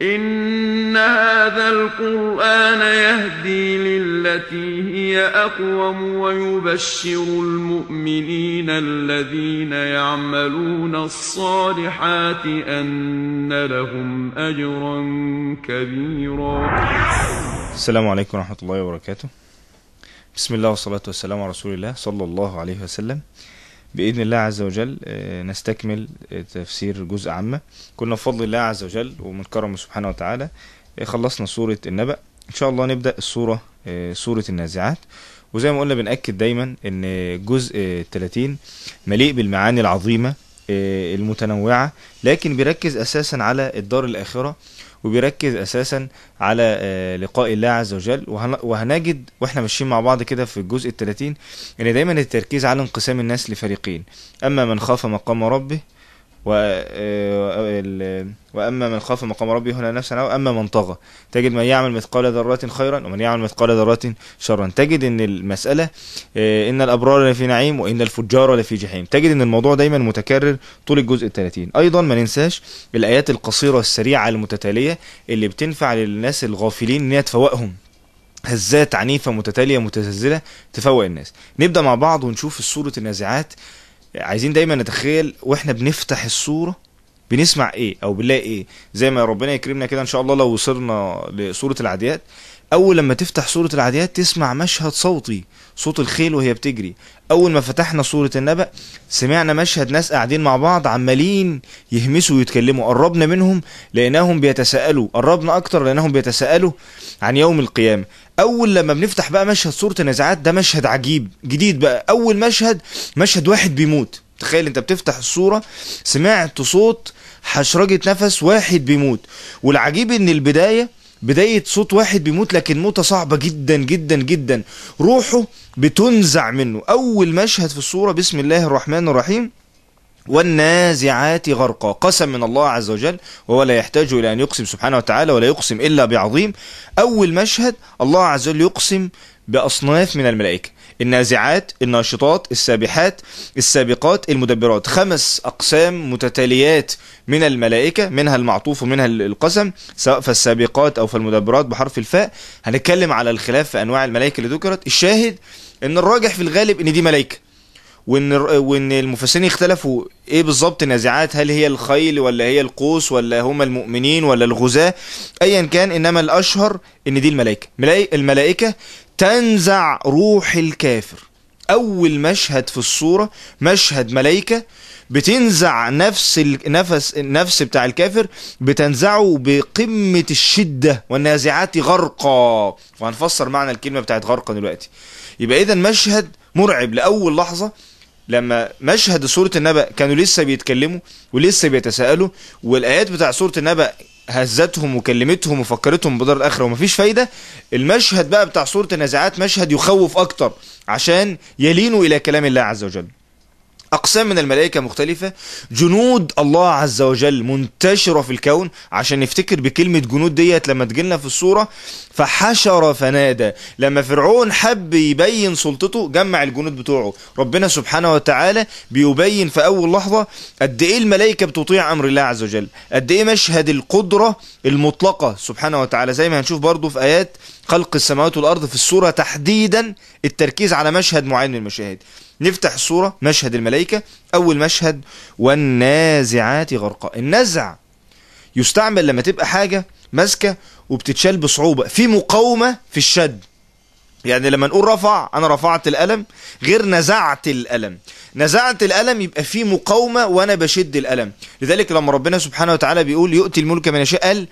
إن هذا القرآن يهدي للتي هي أقوم ويبشر المؤمنين الذين يعملون الصالحات أن لهم أجرا كبيرا السلام عليكم ورحمة الله وبركاته بسم الله والصلاة والسلام على رسول الله صلى الله عليه وسلم بإذن الله عز وجل آه، نستكمل آه، تفسير جزء عامة كنا بفضل الله عز وجل ومن كرمه سبحانه وتعالى آه، خلصنا سورة النبأ إن شاء الله نبدأ السورة آه، سورة النازعات وزي ما قلنا بنأكد دايما إن جزء آه، 30 مليء بالمعاني العظيمة آه، المتنوعة لكن بيركز أساسا على الدار الآخرة وبيركز اساسا على آه، لقاء الله عز وجل وهن- وهنجد واحنا ماشيين مع بعض كده في الجزء الثلاثين ان دايما التركيز على انقسام الناس لفريقين اما من خاف مقام ربه و... آه، ال- واما من خاف مقام ربه هنا نفسا او اما من طغى تجد من يعمل مثقال ذره خيرا ومن يعمل مثقال ذره شرا تجد ان المساله آه، ان الابرار لفي نعيم وان الفجار لفي جحيم تجد ان الموضوع دايما متكرر طول الجزء الثلاثين ايضا ما ننساش الايات القصيره السريعه المتتاليه اللي بتنفع للناس الغافلين ان هي تفوقهم هزات عنيفه متتاليه متزلزله تفوق الناس نبدا مع بعض ونشوف سوره النازعات عايزين دايما نتخيل واحنا بنفتح السوره بنسمع ايه او بنلاقي ايه زي ما ربنا يكرمنا كده ان شاء الله لو وصلنا لسوره العاديات اول لما تفتح سوره العاديات تسمع مشهد صوتي صوت الخيل وهي بتجري اول ما فتحنا سوره النبأ سمعنا مشهد ناس قاعدين مع بعض عمالين يهمسوا ويتكلموا قربنا منهم لانهم بيتساءلوا قربنا اكتر لانهم بيتساءلوا عن يوم القيامه اول لما بنفتح بقى مشهد سوره النازعات ده مشهد عجيب جديد بقى اول مشهد مشهد واحد بيموت تخيل انت بتفتح الصوره سمعت صوت حشرجه نفس واحد بيموت والعجيب ان البدايه بداية صوت واحد بيموت لكن موتة صعبة جدا جدا جدا روحه بتنزع منه أول مشهد في الصورة بسم الله الرحمن الرحيم والنازعات غرقا قسم من الله عز وجل وهو لا يحتاج إلى أن يقسم سبحانه وتعالى ولا يقسم إلا بعظيم أول مشهد الله عز وجل يقسم بأصناف من الملائكة النازعات الناشطات السابحات السابقات المدبرات خمس أقسام متتاليات من الملائكة منها المعطوف ومنها القسم سواء فالسابقات أو فالمدبرات بحرف الفاء هنتكلم على الخلاف في أنواع الملائكة اللي ذكرت الشاهد ان الراجح في الغالب ان دي ملائكه وان وان المفسرين اختلفوا ايه بالظبط النازعات هل هي الخيل ولا هي القوس ولا هم المؤمنين ولا الغزاة ايا كان انما الاشهر ان دي الملائكه ملاي- الملائكه تنزع روح الكافر اول مشهد في الصوره مشهد ملائكه بتنزع نفس النفس النفس بتاع الكافر بتنزعه بقمه الشده والنازعات غرقا وهنفسر معنى الكلمه بتاعت غرقا دلوقتي يبقى اذا مشهد مرعب لاول لحظه لما مشهد سورة النبأ كانوا لسه بيتكلموا ولسه بيتساءلوا والآيات بتاع سورة النبأ هزتهم وكلمتهم وفكرتهم بدار الآخرة ومفيش فايدة المشهد بقى بتاع سورة النازعات مشهد يخوف أكتر عشان يلينوا إلى كلام الله عز وجل أقسام من الملائكة مختلفة جنود الله عز وجل منتشرة في الكون عشان نفتكر بكلمة جنود ديت لما تجيلنا في الصورة فحشر فنادى لما فرعون حب يبين سلطته جمع الجنود بتوعه ربنا سبحانه وتعالى بيبين في أول لحظة قد إيه الملائكة بتطيع أمر الله عز وجل قد إيه مشهد القدرة المطلقة سبحانه وتعالى زي ما هنشوف برضو في آيات خلق السماوات والأرض في السورة تحديدا التركيز على مشهد معين من المشاهد نفتح الصورة مشهد الملائكة أول مشهد والنازعات غرقا النزع يستعمل لما تبقى حاجة ماسكة وبتتشال بصعوبة في مقاومة في الشد يعني لما نقول رفع انا رفعت القلم غير نزعت القلم نزعت القلم يبقى في مقاومه وانا بشد القلم لذلك لما ربنا سبحانه وتعالى بيقول يؤتي الملك من يشاء قال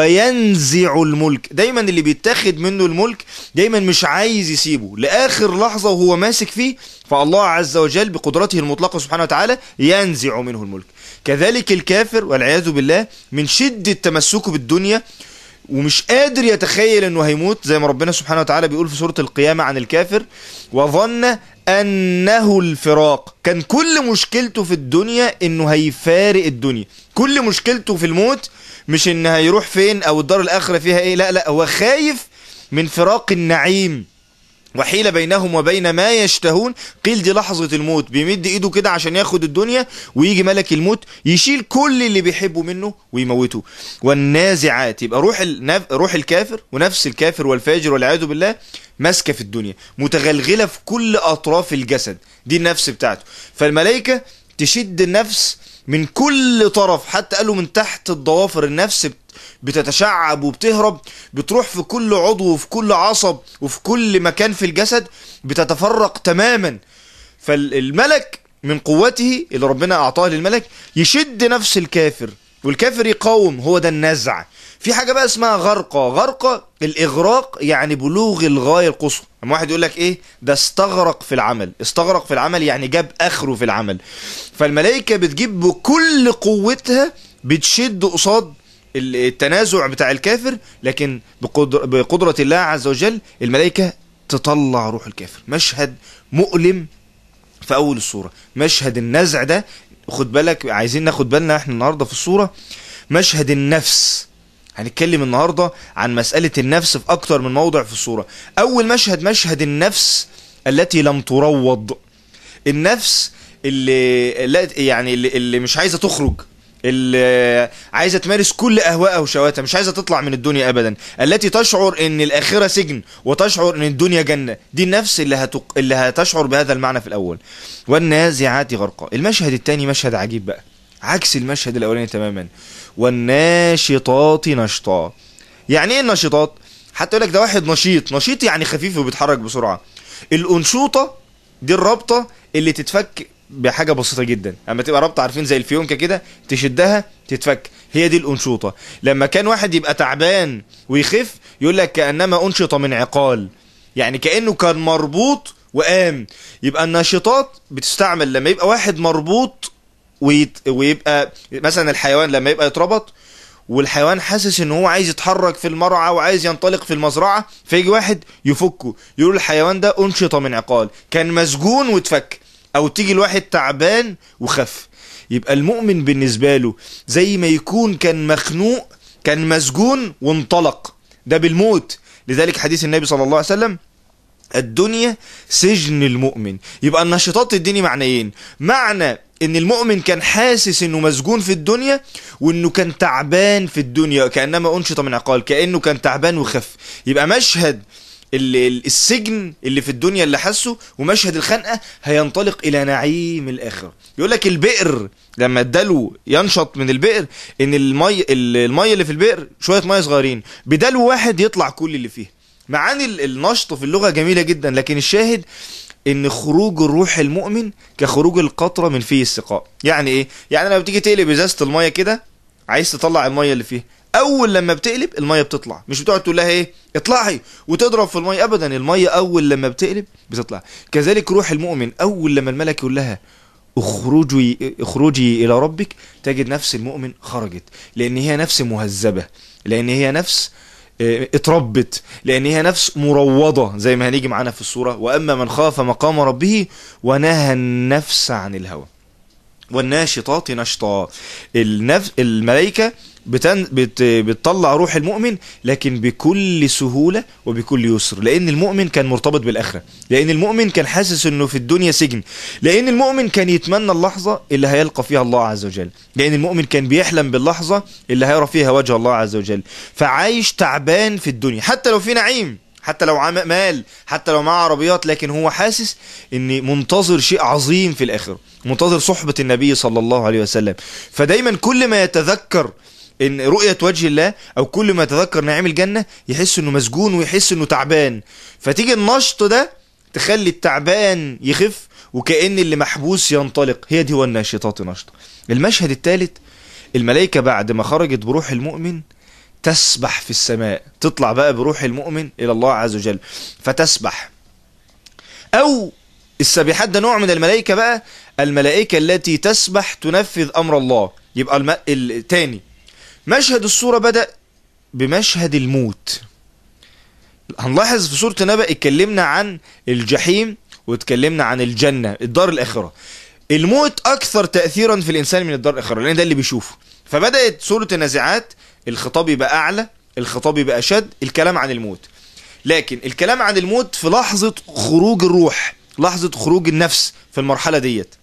وينزع الملك دايما اللي بيتاخد منه الملك دايما مش عايز يسيبه لاخر لحظه وهو ماسك فيه فالله عز وجل بقدرته المطلقه سبحانه وتعالى ينزع منه الملك كذلك الكافر والعياذ بالله من شده تمسكه بالدنيا ومش قادر يتخيل انه هيموت زي ما ربنا سبحانه وتعالى بيقول في سورة القيامة عن الكافر وظن انه الفراق كان كل مشكلته في الدنيا انه هيفارق الدنيا كل مشكلته في الموت مش ان هيروح فين او الدار الاخرة فيها ايه لا لا هو خايف من فراق النعيم وحيل بينهم وبين ما يشتهون قيل دي لحظة الموت بيمد ايده كده عشان ياخد الدنيا ويجي ملك الموت يشيل كل اللي بيحبه منه ويموته والنازعات يبقى روح النف... روح الكافر ونفس الكافر والفاجر والعياذ بالله ماسكة في الدنيا متغلغلة في كل أطراف الجسد دي النفس بتاعته فالملائكة تشد النفس من كل طرف حتى قالوا من تحت الضوافر النفس بت- بتتشعب وبتهرب بتروح في كل عضو وفي كل عصب وفي كل مكان في الجسد بتتفرق تماما فالملك من قوته اللي ربنا اعطاه للملك يشد نفس الكافر والكافر يقاوم هو ده النزع في حاجه بقى اسمها غرقه غرقه الاغراق يعني بلوغ الغايه القصوى اما واحد يقول لك ايه ده استغرق في العمل استغرق في العمل يعني جاب اخره في العمل فالملائكه بتجيب بكل قوتها بتشد قصاد التنازع بتاع الكافر لكن بقدر بقدرة الله عز وجل الملائكة تطلع روح الكافر مشهد مؤلم في أول الصورة مشهد النزع ده خد بالك عايزين ناخد بالنا احنا النهاردة في الصورة مشهد النفس هنتكلم النهاردة عن مسألة النفس في أكتر من موضع في الصورة أول مشهد مشهد النفس التي لم تروض النفس اللي لا يعني اللي, اللي مش عايزة تخرج اللي عايزه تمارس كل اهوائها وشهواتها مش عايزه تطلع من الدنيا ابدا التي تشعر ان الاخره سجن وتشعر ان الدنيا جنه دي النفس اللي هتق... اللي هتشعر بهذا المعنى في الاول والنازعات غرقا المشهد الثاني مشهد عجيب بقى عكس المشهد الاولاني تماما والناشطات نشطا يعني ايه النشطات حتى يقول لك ده واحد نشيط نشيط يعني خفيف وبيتحرك بسرعه الانشوطه دي الرابطه اللي تتفك بحاجه بسيطه جدا اما تبقى رابطه عارفين زي الفيونكه كده تشدها تتفك هي دي الانشوطه لما كان واحد يبقى تعبان ويخف يقول لك كانما انشط من عقال يعني كانه كان مربوط وقام يبقى الناشطات بتستعمل لما يبقى واحد مربوط ويت... ويبقى مثلا الحيوان لما يبقى يتربط والحيوان حاسس ان هو عايز يتحرك في المرعى وعايز ينطلق في المزرعه فيجي واحد يفكه يقول الحيوان ده انشط من عقال كان مسجون واتفك او تيجي الواحد تعبان وخف يبقى المؤمن بالنسبه له زي ما يكون كان مخنوق كان مسجون وانطلق ده بالموت لذلك حديث النبي صلى الله عليه وسلم الدنيا سجن المؤمن يبقى النشاطات الديني معنيين معنى ان المؤمن كان حاسس انه مسجون في الدنيا وانه كان تعبان في الدنيا كانما انشط من عقال كانه كان تعبان وخف يبقى مشهد السجن اللي في الدنيا اللي حسه ومشهد الخنقه هينطلق الى نعيم الاخره يقول لك البئر لما الدلو ينشط من البئر ان المي الميه اللي في البئر شويه ميه صغيرين بدلو واحد يطلع كل اللي فيه معاني النشط في اللغه جميله جدا لكن الشاهد ان خروج الروح المؤمن كخروج القطره من فيه السقاء يعني ايه يعني لما بتيجي تقلب ازازه الميه كده عايز تطلع الميه اللي فيها اول لما بتقلب الميه بتطلع مش بتقعد تقول لها ايه اطلعي وتضرب في الميه ابدا الميه اول لما بتقلب بتطلع كذلك روح المؤمن اول لما الملك يقول لها اخرجي اخرجي الى ربك تجد نفس المؤمن خرجت لان هي نفس مهذبه لان هي نفس اتربت لان هي نفس مروضه زي ما هنيجي معانا في الصوره واما من خاف مقام ربه ونهى النفس عن الهوى والناشطات نشطا النفس الملائكه بتن بت بتطلع روح المؤمن لكن بكل سهولة وبكل يسر لأن المؤمن كان مرتبط بالآخرة لأن المؤمن كان حاسس أنه في الدنيا سجن لأن المؤمن كان يتمنى اللحظة اللي هيلقى فيها الله عز وجل لأن المؤمن كان بيحلم باللحظة اللي هيرى فيها وجه الله عز وجل فعايش تعبان في الدنيا حتى لو في نعيم حتى لو معاه مال حتى لو معاه عربيات لكن هو حاسس ان منتظر شيء عظيم في الاخره منتظر صحبه النبي صلى الله عليه وسلم فدايما كل ما يتذكر ان رؤية وجه الله او كل ما يتذكر نعيم الجنة يحس انه مسجون ويحس انه تعبان فتيجي النشط ده تخلي التعبان يخف وكأن اللي محبوس ينطلق هي دي هو الناشطات نشطة المشهد الثالث الملائكة بعد ما خرجت بروح المؤمن تسبح في السماء تطلع بقى بروح المؤمن الى الله عز وجل فتسبح او السبيحات ده نوع من الملائكة بقى الملائكة التي تسبح تنفذ امر الله يبقى الم... التاني مشهد الصورة بدأ بمشهد الموت هنلاحظ في سورة النبأ اتكلمنا عن الجحيم واتكلمنا عن الجنة الدار الآخرة الموت أكثر تأثيرا في الإنسان من الدار الآخرة لأن ده اللي بيشوفه فبدأت سورة النازعات الخطاب يبقى أعلى الخطاب يبقى أشد الكلام عن الموت لكن الكلام عن الموت في لحظة خروج الروح لحظة خروج النفس في المرحلة ديت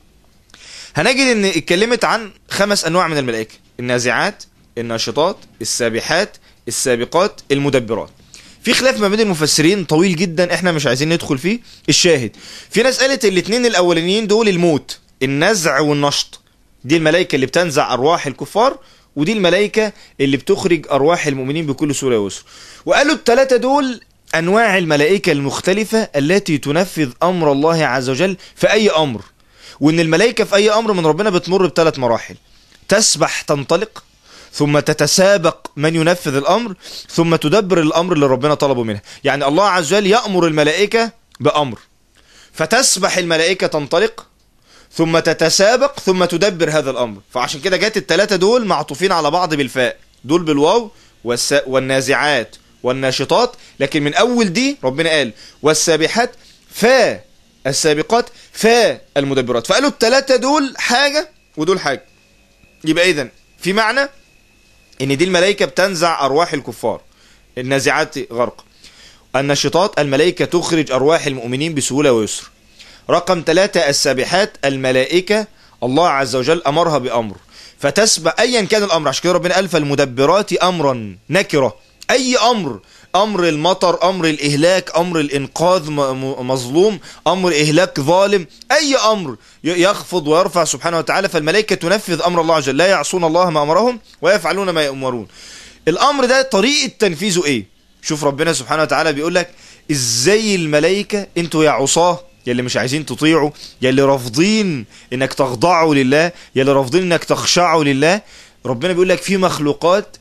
هنجد ان اتكلمت عن خمس انواع من الملائكة النازعات الناشطات السابحات السابقات المدبرات في خلاف ما بين المفسرين طويل جدا احنا مش عايزين ندخل فيه الشاهد في ناس قالت الاثنين الاولانيين دول الموت النزع والنشط دي الملائكة اللي بتنزع ارواح الكفار ودي الملائكة اللي بتخرج ارواح المؤمنين بكل سورة ويسر وقالوا الثلاثة دول انواع الملائكة المختلفة التي تنفذ امر الله عز وجل في اي امر وان الملائكة في اي امر من ربنا بتمر بثلاث مراحل تسبح تنطلق ثم تتسابق من ينفذ الامر ثم تدبر الامر اللي ربنا طلبه منها يعني الله عز وجل يأمر الملائكة بامر فتسبح الملائكة تنطلق ثم تتسابق ثم تدبر هذا الامر فعشان كده جت الثلاثة دول معطوفين على بعض بالفاء دول بالواو والس... والنازعات والناشطات لكن من اول دي ربنا قال والسابحات فا السابقات فا المدبرات فقالوا الثلاثة دول حاجة ودول حاجة يبقى اذا في معنى ان دي الملائكة بتنزع ارواح الكفار النازعات غرق النشطات الملائكة تخرج ارواح المؤمنين بسهولة ويسر رقم ثلاثة السابحات الملائكة الله عز وجل امرها بامر فتسبح ايا كان الامر عشان كده ربنا قال فالمدبرات امرا نكرة اي امر امر المطر امر الاهلاك امر الانقاذ مظلوم امر اهلاك ظالم اي امر يخفض ويرفع سبحانه وتعالى فالملائكه تنفذ امر الله عز وجل لا يعصون الله ما امرهم ويفعلون ما يؤمرون الامر ده طريقه تنفيذه ايه شوف ربنا سبحانه وتعالى بيقول لك ازاي الملائكه انتوا يا عصاه يا اللي مش عايزين تطيعوا يا اللي رافضين انك تخضعوا لله يا اللي رافضين انك تخشعوا لله ربنا بيقول لك في مخلوقات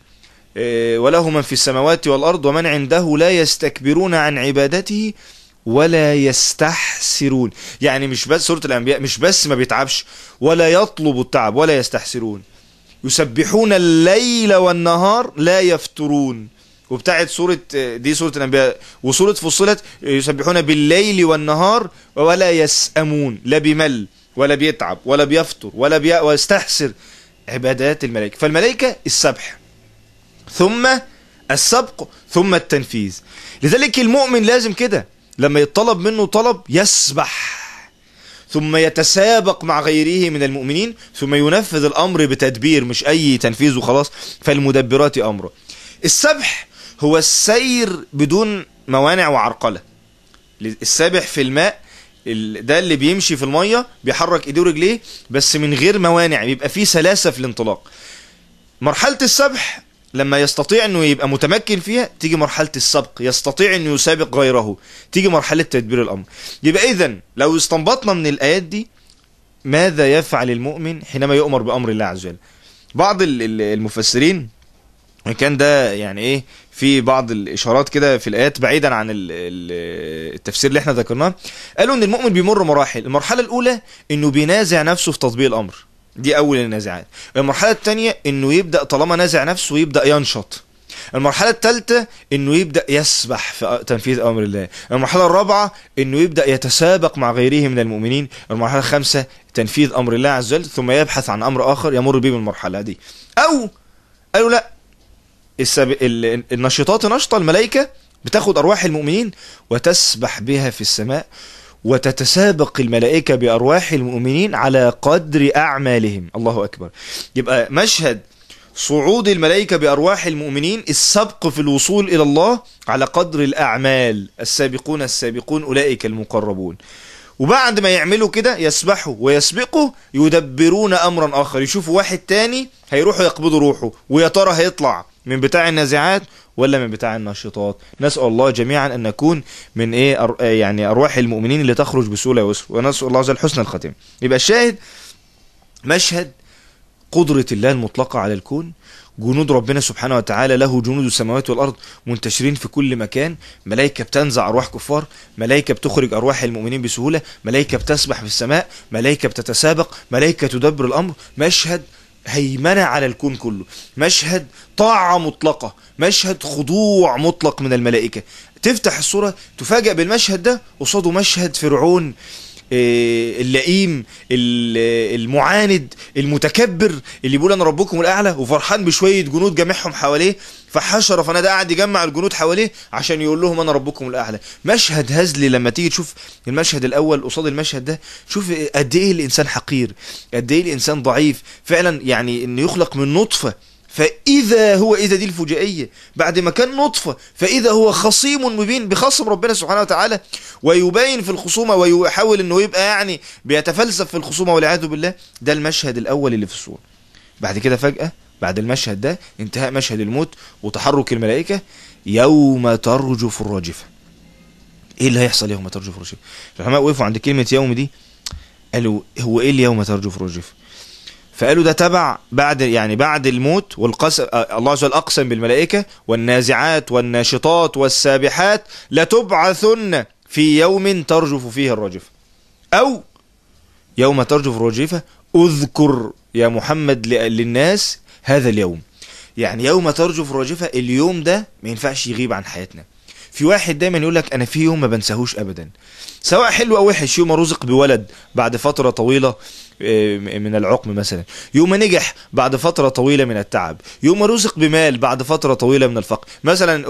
وله من في السماوات والأرض ومن عنده لا يستكبرون عن عبادته ولا يستحسرون يعني مش بس سورة الأنبياء مش بس ما بيتعبش ولا يطلب التعب ولا يستحسرون يسبحون الليل والنهار لا يفترون وبتاعت سورة دي سورة الأنبياء وسورة فصلت يسبحون بالليل والنهار ولا يسأمون لا بمل ولا بيتعب ولا بيفطر ولا بي... ويستحسر عبادات الملائكة فالملائكة السبح ثم السبق ثم التنفيذ لذلك المؤمن لازم كده لما يطلب منه طلب يسبح ثم يتسابق مع غيره من المؤمنين ثم ينفذ الأمر بتدبير مش أي تنفيذ وخلاص فالمدبرات أمره السبح هو السير بدون موانع وعرقلة السابح في الماء ده اللي بيمشي في المية بيحرك ايديه ورجليه بس من غير موانع بيبقى فيه سلاسة في الانطلاق مرحلة السبح لما يستطيع انه يبقى متمكن فيها تيجي مرحلة السبق يستطيع انه يسابق غيره تيجي مرحلة تدبير الامر يبقى اذا لو استنبطنا من الايات دي ماذا يفعل المؤمن حينما يؤمر بامر الله عز وجل بعض المفسرين كان ده يعني ايه في بعض الاشارات كده في الايات بعيدا عن التفسير اللي احنا ذكرناه قالوا ان المؤمن بيمر مراحل المرحله الاولى انه بينازع نفسه في تطبيق الامر دي اول النازعات المرحله الثانيه انه يبدا طالما نازع نفسه يبدا ينشط المرحله الثالثه انه يبدا يسبح في تنفيذ امر الله المرحله الرابعه انه يبدا يتسابق مع غيره من المؤمنين المرحله الخامسه تنفيذ امر الله عز وجل ثم يبحث عن امر اخر يمر به من المرحله دي او قالوا لا السب... النشطات نشطه الملائكه بتاخد ارواح المؤمنين وتسبح بها في السماء وتتسابق الملائكة بأرواح المؤمنين على قدر أعمالهم الله أكبر يبقى مشهد صعود الملائكة بأرواح المؤمنين السبق في الوصول إلى الله على قدر الأعمال السابقون السابقون أولئك المقربون وبعد ما يعملوا كده يسبحوا ويسبقوا يدبرون أمرا آخر يشوفوا واحد تاني هيروحوا يقبضوا روحه ويا ترى هيطلع من بتاع النازعات ولا من بتاع الناشطات نسأل الله جميعا أن نكون من إيه أر... يعني أرواح المؤمنين اللي تخرج بسهولة ويسر ونسأل الله عز وجل حسن الختم يبقى الشاهد مشهد قدرة الله المطلقة على الكون جنود ربنا سبحانه وتعالى له جنود السماوات والأرض منتشرين في كل مكان ملائكة بتنزع أرواح كفار ملائكة بتخرج أرواح المؤمنين بسهولة ملائكة بتسبح في السماء ملائكة بتتسابق ملائكة تدبر الأمر مشهد هيمنة على الكون كله مشهد طاعة مطلقة مشهد خضوع مطلق من الملائكة تفتح الصورة تفاجأ بالمشهد ده قصاده مشهد فرعون اللئيم المعاند المتكبر اللي بيقول انا ربكم الاعلى وفرحان بشويه جنود جامعهم حواليه فحشر فنادى قاعد يجمع الجنود حواليه عشان يقول لهم انا ربكم الاعلى مشهد هزلي لما تيجي تشوف المشهد الاول قصاد المشهد ده شوف قد ايه الانسان حقير قد ايه الانسان ضعيف فعلا يعني انه يخلق من نطفه فإذا هو إذا دي الفجائية بعد ما كان نطفة فإذا هو خصيم مبين بخصم ربنا سبحانه وتعالى ويبين في الخصومة ويحاول أنه يبقى يعني بيتفلسف في الخصومة والعياذ بالله ده المشهد الأول اللي في السورة بعد كده فجأة بعد المشهد ده انتهاء مشهد الموت وتحرك الملائكة يوم ترجف الراجفة ايه اللي هيحصل يوم ترجف الراجفة العلماء وقفوا عند كلمة يوم دي قالوا هو ايه اليوم ترجف الراجفة فقالوا ده تبع بعد يعني بعد الموت والقسم الله عز وجل اقسم بالملائكه والنازعات والناشطات والسابحات لتبعثن في يوم ترجف فيه الرجفه او يوم ترجف الرجفه اذكر يا محمد للناس هذا اليوم يعني يوم ترجف الرجفه اليوم ده ما ينفعش يغيب عن حياتنا في واحد دايما يقول لك انا في يوم ما بنساهوش ابدا سواء حلو او وحش يوم رزق بولد بعد فتره طويله من العقم مثلا يوم نجح بعد فترة طويلة من التعب يوم رزق بمال بعد فترة طويلة من الفقر مثلا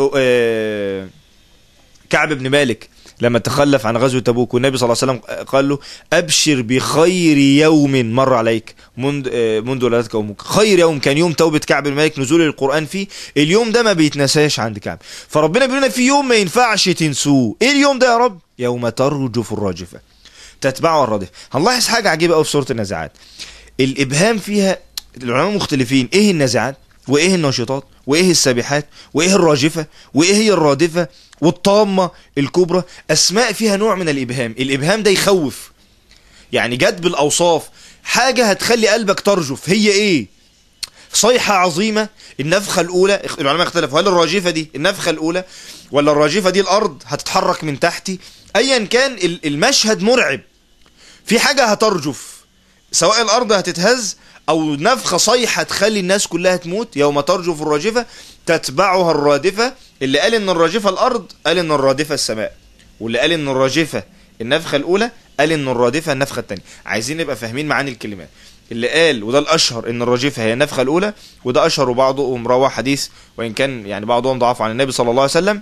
كعب بن مالك لما تخلف عن غزوة تبوك والنبي صلى الله عليه وسلم قال له أبشر بخير يوم مر عليك منذ منذ ولادتك أمك خير يوم كان يوم توبة كعب بن مالك نزول القرآن فيه اليوم ده ما بيتنساش عند كعب فربنا بيقول لنا في يوم ما ينفعش تنسوه ايه اليوم ده يا رب يوم ترجف الراجفة تتبعه الرادف هنلاحظ حاجة عجيبة قوي في سورة النازعات الإبهام فيها العلماء مختلفين إيه النازعات وإيه الناشطات وإيه السابحات وإيه الراجفة وإيه هي الرادفة والطامة الكبرى أسماء فيها نوع من الإبهام الإبهام ده يخوف يعني جد بالأوصاف حاجة هتخلي قلبك ترجف هي إيه صيحة عظيمة النفخة الأولى العلماء اختلفوا هل الراجفة دي النفخة الأولى ولا الراجفة دي الأرض هتتحرك من تحتي أيا كان المشهد مرعب في حاجة هترجف سواء الأرض هتتهز أو نفخة صيحة تخلي الناس كلها تموت يوم ترجف الراجفة تتبعها الرادفة اللي قال إن الراجفة الأرض قال إن الرادفة السماء واللي قال إن الراجفة النفخة الأولى قال إن الرادفة النفخة الثانية عايزين نبقى فاهمين معاني الكلمات اللي قال وده الاشهر ان الراجفه هي النفخه الاولى وده اشهر وبعضهم روى حديث وان كان يعني بعضهم ضعف عن النبي صلى الله عليه وسلم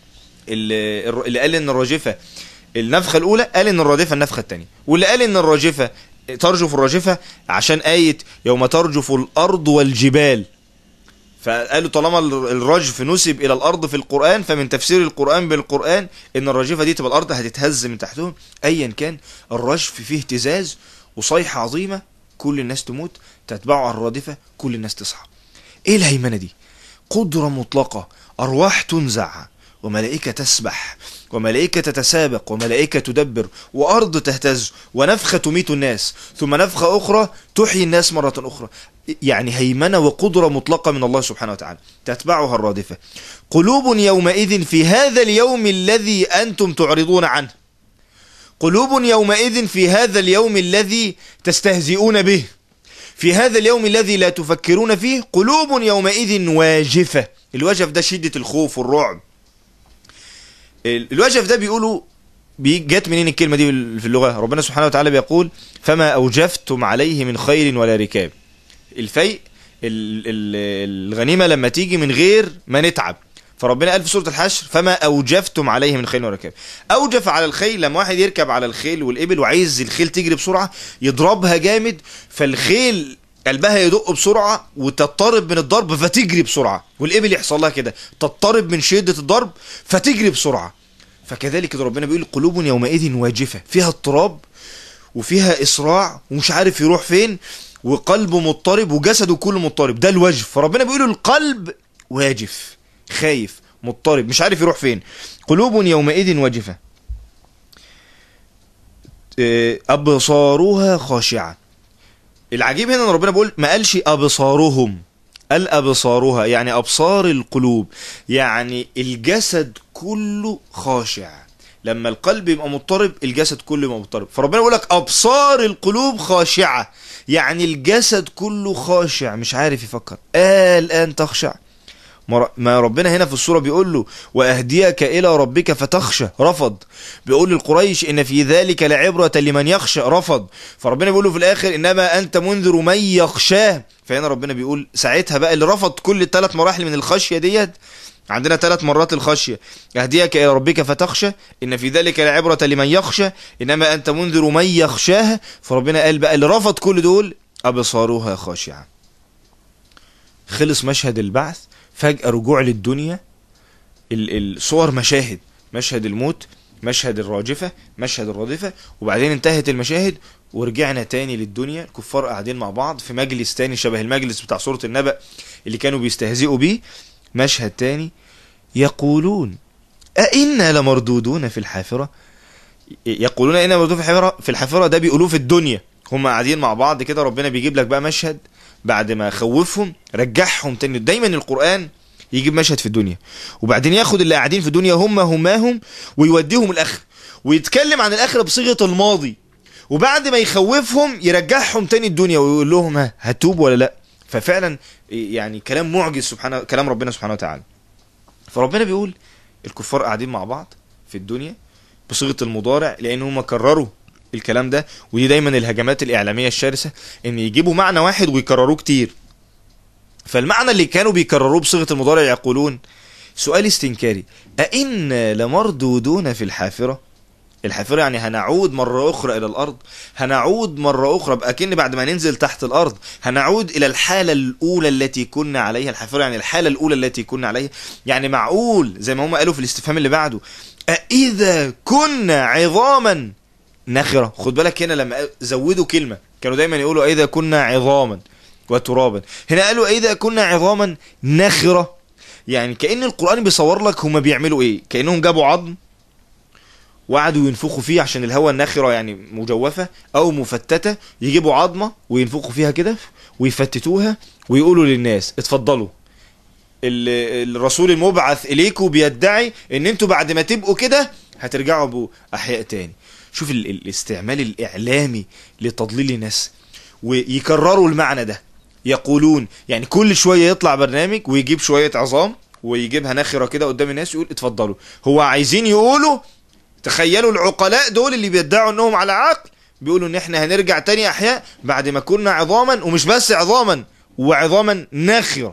اللي, اللي قال ان الراجفه النفخه الاولى قال ان الرادفه النفخه الثانيه واللي قال ان الراجفه ترجف الراجفه عشان ايه يوم ترجف الارض والجبال فقالوا طالما الرجف نسب الى الارض في القران فمن تفسير القران بالقران ان الراجفه دي تبقى الارض هتتهز من تحتهم ايا كان الرجف فيه اهتزاز وصيحه عظيمه كل الناس تموت تتبعها الرادفة كل الناس تصحى ايه الهيمنة دي قدرة مطلقة ارواح تنزع وملائكة تسبح وملائكة تتسابق وملائكة تدبر وأرض تهتز ونفخة تميت الناس ثم نفخة أخرى تحيي الناس مرة أخرى يعني هيمنة وقدرة مطلقة من الله سبحانه وتعالى تتبعها الرادفة قلوب يومئذ في هذا اليوم الذي أنتم تعرضون عنه قلوب يومئذ في هذا اليوم الذي تستهزئون به في هذا اليوم الذي لا تفكرون فيه قلوب يومئذ واجفة الوجف ده شدة الخوف والرعب الوجف ده بيقولوا جت منين الكلمة دي في اللغة ربنا سبحانه وتعالى بيقول فما أوجفتم عليه من خير ولا ركاب الفيء الغنيمة لما تيجي من غير ما نتعب فربنا قال في سورة الحشر فما أوجفتم عليه من خيل وركاب أوجف على الخيل لما واحد يركب على الخيل والإبل وعايز الخيل تجري بسرعة يضربها جامد فالخيل قلبها يدق بسرعة وتضطرب من الضرب فتجري بسرعة والإبل يحصل لها كده تضطرب من شدة الضرب فتجري بسرعة فكذلك ربنا بيقول قلوب يومئذ واجفة فيها اضطراب وفيها إسراع ومش عارف يروح فين وقلبه مضطرب وجسده كله مضطرب ده الوجف فربنا بيقول القلب واجف خايف مضطرب مش عارف يروح فين قلوب يومئذ واجفة أبصارها خاشعة العجيب هنا ان ربنا بيقول ما قالش أبصارهم قال أبصارها يعني أبصار القلوب يعني الجسد كله خاشع لما القلب يبقى مضطرب الجسد كله يبقى مضطرب فربنا بيقول لك أبصار القلوب خاشعة يعني الجسد كله خاشع مش عارف يفكر آه الآن تخشع ما- ما ربنا هنا في السورة بيقول له وأهديك إلى ربك فتخشى رفض بيقول للقريش إن في ذلك لعبرة لمن يخشى رفض فربنا بيقول له في الآخر إنما أنت منذر من يخشاه فهنا ربنا بيقول ساعتها بقى اللي رفض كل الثلاث مراحل من الخشية ديت عندنا ثلاث مرات الخشية أهديك إلى ربك فتخشى إن في ذلك لعبرة لمن يخشى إنما أنت منذر من يخشاها فربنا قال بقى اللي رفض كل دول أبصارها خاشعة خلص مشهد البعث فجأة رجوع للدنيا ال- الصور مشاهد مشهد الموت مشهد الراجفة مشهد الرادفة وبعدين انتهت المشاهد ورجعنا تاني للدنيا الكفار قاعدين مع بعض في مجلس تاني شبه المجلس بتاع سورة النبأ اللي كانوا بيستهزئوا بيه مشهد تاني يقولون أئنا لمردودون في الحافرة يقولون أئنا لمردودون في الحافرة في الحافرة ده بيقولوه في الدنيا هم قاعدين مع بعض كده ربنا بيجيب لك بقى مشهد بعد ما خوفهم رجعهم تاني دايما القرآن يجيب مشهد في الدنيا وبعدين ياخد اللي قاعدين في الدنيا هم هماهم ويوديهم الاخر ويتكلم عن الاخره بصيغه الماضي وبعد ما يخوفهم يرجعهم تاني الدنيا ويقول لهم ها هتوب ولا لا ففعلا يعني كلام معجز سبحانه كلام ربنا سبحانه وتعالى فربنا بيقول الكفار قاعدين مع بعض في الدنيا بصيغه المضارع لان هم كرروا الكلام ده ودي دايما الهجمات الاعلاميه الشرسه ان يجيبوا معنى واحد ويكرروه كتير فالمعنى اللي كانوا بيكرروه بصيغه المضارع يقولون سؤال استنكاري أئنا لمردودون في الحافرة الحافرة يعني هنعود مرة أخرى إلى الأرض هنعود مرة أخرى أكن بعد ما ننزل تحت الأرض هنعود إلى الحالة الأولى التي كنا عليها الحافرة يعني الحالة الأولى التي كنا عليها يعني معقول زي ما هم قالوا في الاستفهام اللي بعده أإذا كنا عظاما نخرة خد بالك هنا لما زودوا كلمة كانوا دايما يقولوا أإذا كنا عظاما وترابا هنا قالوا إذا كنا عظاما نخرة يعني كأن القرآن بيصور لك هما بيعملوا ايه كأنهم جابوا عظم وقعدوا ينفخوا فيه عشان الهواء الناخرة يعني مجوفة او مفتتة يجيبوا عظمة وينفخوا فيها كده ويفتتوها ويقولوا للناس اتفضلوا ال- الرسول المبعث اليكم بيدعي ان انتوا بعد ما تبقوا كده هترجعوا بقوا احياء تاني شوف ال- ال- الاستعمال الاعلامي لتضليل الناس ويكرروا المعنى ده يقولون يعني كل شويه يطلع برنامج ويجيب شويه عظام ويجيبها ناخره كده قدام الناس يقول اتفضلوا هو عايزين يقولوا تخيلوا العقلاء دول اللي بيدعوا انهم على عقل بيقولوا ان احنا هنرجع تاني احياء بعد ما كنا عظاما ومش بس عظاما وعظاما ناخره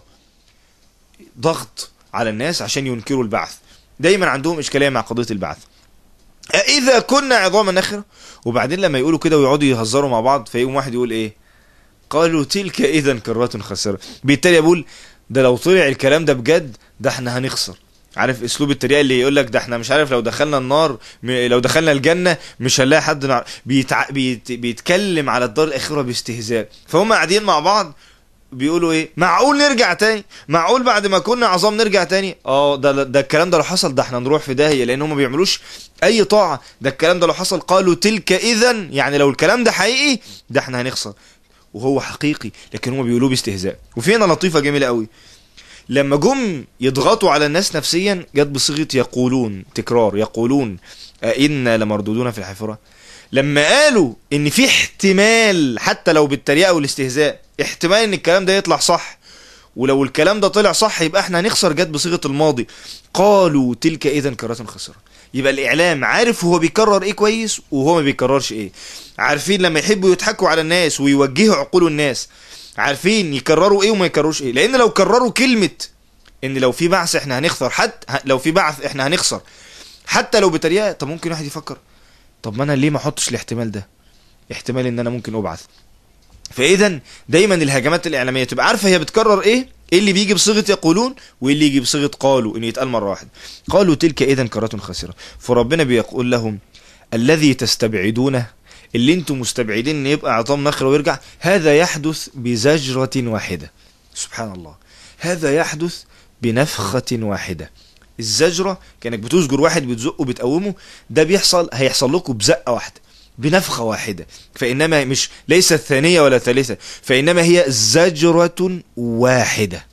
ضغط على الناس عشان ينكروا البعث دايما عندهم اشكاليه مع قضيه البعث أإذا كنا عظاما نخرة وبعدين لما يقولوا كده ويقعدوا يهزروا مع بعض فيقوم واحد يقول ايه قالوا تلك اذا كرة خاسرة بالتالي يقول ده لو طلع الكلام ده بجد ده احنا هنخسر عارف اسلوب التريقه اللي يقول لك ده احنا مش عارف لو دخلنا النار م- لو دخلنا الجنه مش هنلاقي حد نع... بيتع... بيت... بيتكلم على الدار الاخره باستهزاء فهم قاعدين مع بعض بيقولوا ايه معقول نرجع تاني معقول بعد ما كنا عظام نرجع تاني اه ده ده الكلام ده لو حصل ده احنا نروح في داهيه لان هم ما بيعملوش اي طاعه ده الكلام ده لو حصل قالوا تلك اذا يعني لو الكلام ده حقيقي ده احنا هنخسر وهو حقيقي لكن هم بيقولوه باستهزاء وفي هنا لطيفه جميله قوي لما جم يضغطوا على الناس نفسيا جت بصيغه يقولون تكرار يقولون أئنا لمردودون في الحافره لما قالوا ان في احتمال حتى لو بالتريقه والاستهزاء احتمال ان الكلام ده يطلع صح ولو الكلام ده طلع صح يبقى احنا هنخسر جت بصيغه الماضي قالوا تلك اذا كرة خسرة يبقى الاعلام عارف هو بيكرر ايه كويس وهو ما بيكررش ايه عارفين لما يحبوا يضحكوا على الناس ويوجهوا عقول الناس عارفين يكرروا ايه وما يكرروش ايه لان لو كرروا كلمه ان لو في بعث احنا هنخسر حتى لو في بعث احنا هنخسر حتى لو بتريقه طب ممكن واحد يفكر طب ما انا ليه ما احطش الاحتمال ده احتمال ان انا ممكن ابعث فاذا دايما الهجمات الاعلاميه تبقى عارفه هي بتكرر ايه ايه اللي بيجي بصيغه يقولون وايه اللي يجي بصيغه قالوا ان يتقال مره واحده قالوا تلك اذا كره خاسره فربنا بيقول لهم الذي تستبعدونه اللي انتم مستبعدين ان يبقى عظام نخره ويرجع هذا يحدث بزجره واحده سبحان الله هذا يحدث بنفخه واحده الزجره كانك بتزجر واحد بتزقه بتقومه ده بيحصل هيحصل لكم بزقه واحده بنفخه واحده فانما مش ليست ثانيه ولا ثالثه فانما هي زجره واحده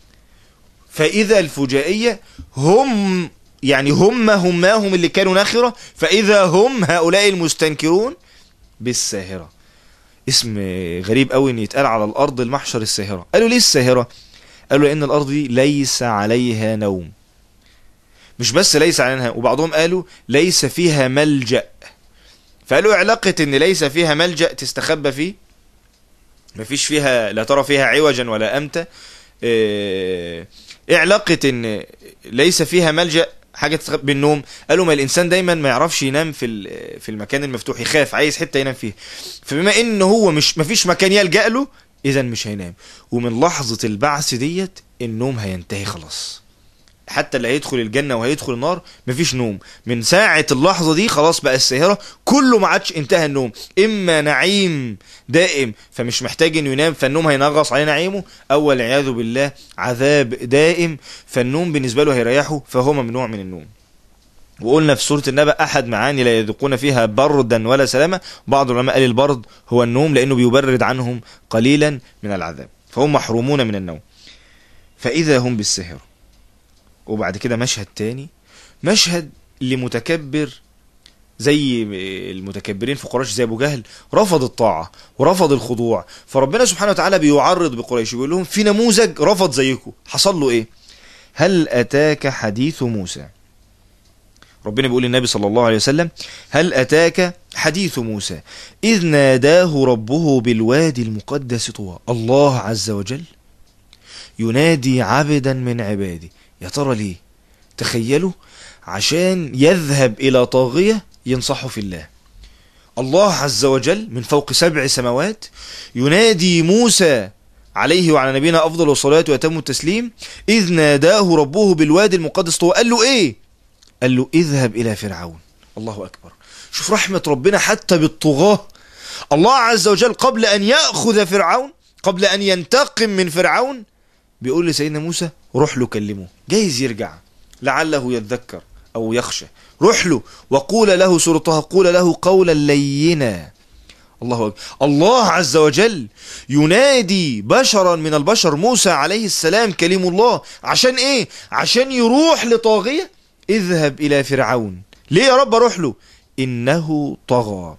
فاذا الفجائيه هم يعني هم هماهم اللي كانوا ناخره فاذا هم هؤلاء المستنكرون بالساهره اسم غريب قوي ان يتقال على الارض المحشر الساهره قالوا ليه الساهره قالوا لان الارض دي ليس عليها نوم مش بس ليس عليها وبعضهم قالوا ليس فيها ملجأ فقالوا علاقة ان ليس فيها ملجأ تستخبى فيه مفيش فيها لا ترى فيها عوجا ولا امتا ايه إيه علاقة ان ليس فيها ملجأ حاجة تستخبى بالنوم قالوا ما الانسان دايما ما يعرفش ينام في ال- في المكان المفتوح يخاف عايز حتة ينام فيها فبما ان هو مش مفيش مكان يلجأ له اذا مش هينام ومن لحظة البعث ديت النوم هينتهي خلاص حتى اللي هيدخل الجنة وهيدخل النار مفيش نوم من ساعة اللحظة دي خلاص بقى الساهرة كله ما عادش انتهى النوم اما نعيم دائم فمش محتاج انه ينام فالنوم هينغص عليه نعيمه او والعياذ بالله عذاب دائم فالنوم بالنسبة له هيريحه فهو ممنوع من النوم وقلنا في سورة النبأ أحد معاني لا يذوقون فيها بردا ولا سلاما بعض العلماء قال البرد هو النوم لأنه بيبرد عنهم قليلا من العذاب فهم محرومون من النوم فإذا هم بالسهر وبعد كده مشهد تاني مشهد لمتكبر زي المتكبرين في قريش زي ابو جهل رفض الطاعه ورفض الخضوع فربنا سبحانه وتعالى بيعرض بقريش ويقول لهم في نموذج رفض زيكم حصل له ايه هل اتاك حديث موسى ربنا بيقول للنبي صلى الله عليه وسلم هل اتاك حديث موسى اذ ناداه ربه بالوادي المقدس طوى الله عز وجل ينادي عبدا من عباده يا ترى ليه تخيلوا عشان يذهب الى طاغية ينصحه في الله الله عز وجل من فوق سبع سماوات ينادي موسى عليه وعلى نبينا افضل الصلاة واتم التسليم اذ ناداه ربه بالوادي المقدس طوى قال له ايه قال له اذهب الى فرعون الله اكبر شوف رحمة ربنا حتى بالطغاة الله عز وجل قبل ان يأخذ فرعون قبل ان ينتقم من فرعون بيقول لسيدنا موسى روح له كلمه جايز يرجع لعله يتذكر او يخشى روح له وقول له سورة طه قول له قولا لينا الله أكبر الله عز وجل ينادي بشرا من البشر موسى عليه السلام كلم الله عشان ايه عشان يروح لطاغية اذهب الى فرعون ليه يا رب اروح له انه طغى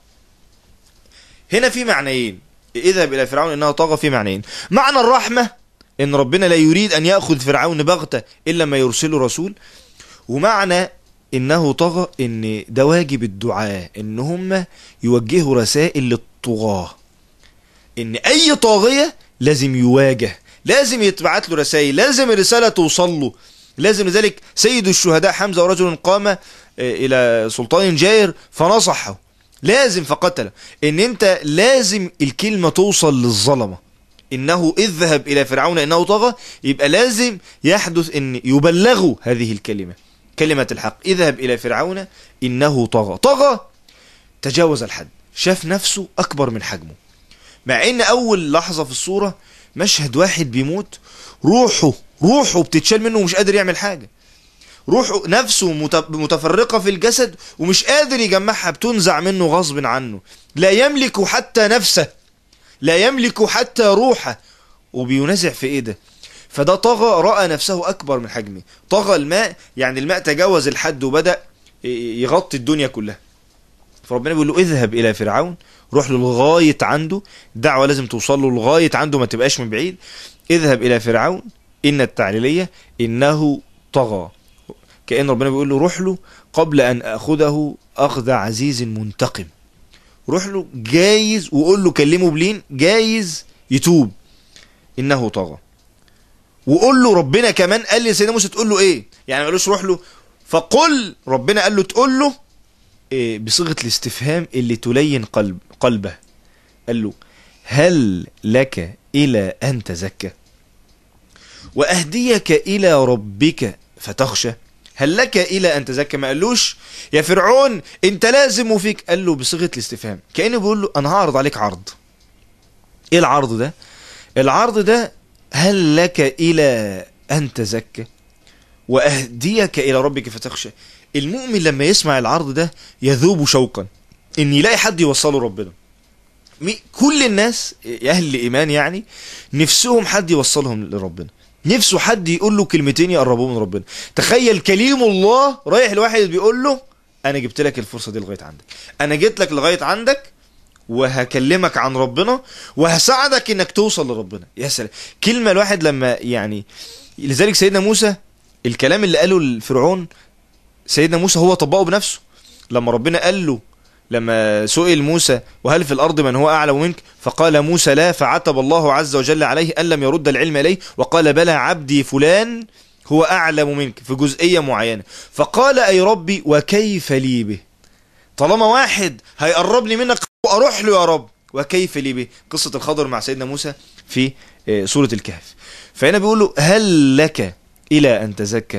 هنا في معنيين اذهب الى فرعون انه طغى في معنيين معنى الرحمه ان ربنا لا يريد ان ياخذ فرعون بغته الا ما يرسله رسول ومعنى انه طغى ان ده واجب الدعاء ان هم يوجهوا رسائل للطغاة ان اي طاغية لازم يواجه لازم يتبعت له رسائل لازم الرسالة توصل له لازم لذلك سيد الشهداء حمزة ورجل قام آه، الى سلطان جائر فنصحه لازم فقتله ان انت لازم الكلمة توصل للظلمة انه اذهب الى فرعون انه طغى يبقى لازم يحدث ان يبلغوا هذه الكلمة كلمة الحق اذهب الى فرعون انه طغى طغى تجاوز الحد شاف نفسه اكبر من حجمه مع ان اول لحظة في الصورة مشهد واحد بيموت روحه روحه بتتشال منه ومش قادر يعمل حاجة روحه نفسه مت- متفرقة في الجسد ومش قادر يجمعها بتنزع منه غصب عنه لا يملك حتى نفسه لا يملك حتى روحه وبينازع في ايه ده فده طغى رأى نفسه أكبر من حجمه طغى الماء يعني الماء تجاوز الحد وبدأ يغطي الدنيا كلها فربنا بيقول له اذهب إلى فرعون روح له لغاية عنده الدعوة لازم توصل له لغاية عنده ما تبقاش من بعيد اذهب إلى فرعون إن التعليلية إنه طغى كأن ربنا بيقول له روح له قبل أن أخذه أخذ عزيز منتقم روح له جايز وقول له كلمه بلين جايز يتوب إنه طغى وقول له ربنا كمان قال لي سيدنا موسى تقول له ايه يعني ما قالوش روح له فقل ربنا قال له تقول له إيه بصيغه الاستفهام اللي تلين قلب قلبه قال له هل لك الى ان تزكى واهديك الى ربك فتخشى هل لك الى ان تزكى ما قالوش يا فرعون انت لازم وفيك قال له بصيغه الاستفهام كانه بيقول له انا هعرض عليك عرض ايه العرض ده العرض ده هل لك إلى أن تزكى وأهديك إلى ربك فتخشى المؤمن لما يسمع العرض ده يذوب شوقا إن يلاقي حد يوصله ربنا مي- كل الناس أهل الإيمان يعني نفسهم حد يوصلهم لربنا نفسه حد يقول له كلمتين يقربوه من ربنا تخيل كليم الله رايح لواحد بيقول له أنا جبت لك الفرصة دي لغاية عندك أنا جيت لك لغاية عندك وهكلمك عن ربنا وهساعدك انك توصل لربنا يا سلام كلمة الواحد لما يعني لذلك سيدنا موسى الكلام اللي قاله الفرعون سيدنا موسى هو طبقه بنفسه لما ربنا قال له لما سئل موسى وهل في الأرض من هو أعلم منك فقال موسى لا فعتب الله عز وجل عليه أن لم يرد العلم إليه وقال بلى عبدي فلان هو أعلم منك في جزئية معينة فقال أي ربي وكيف لي به طالما واحد هيقرب لي منك أروح له يا رب وكيف لي به قصة الخضر مع سيدنا موسى في آه، سورة الكهف فهنا بيقول له هل لك إلى أن تزكى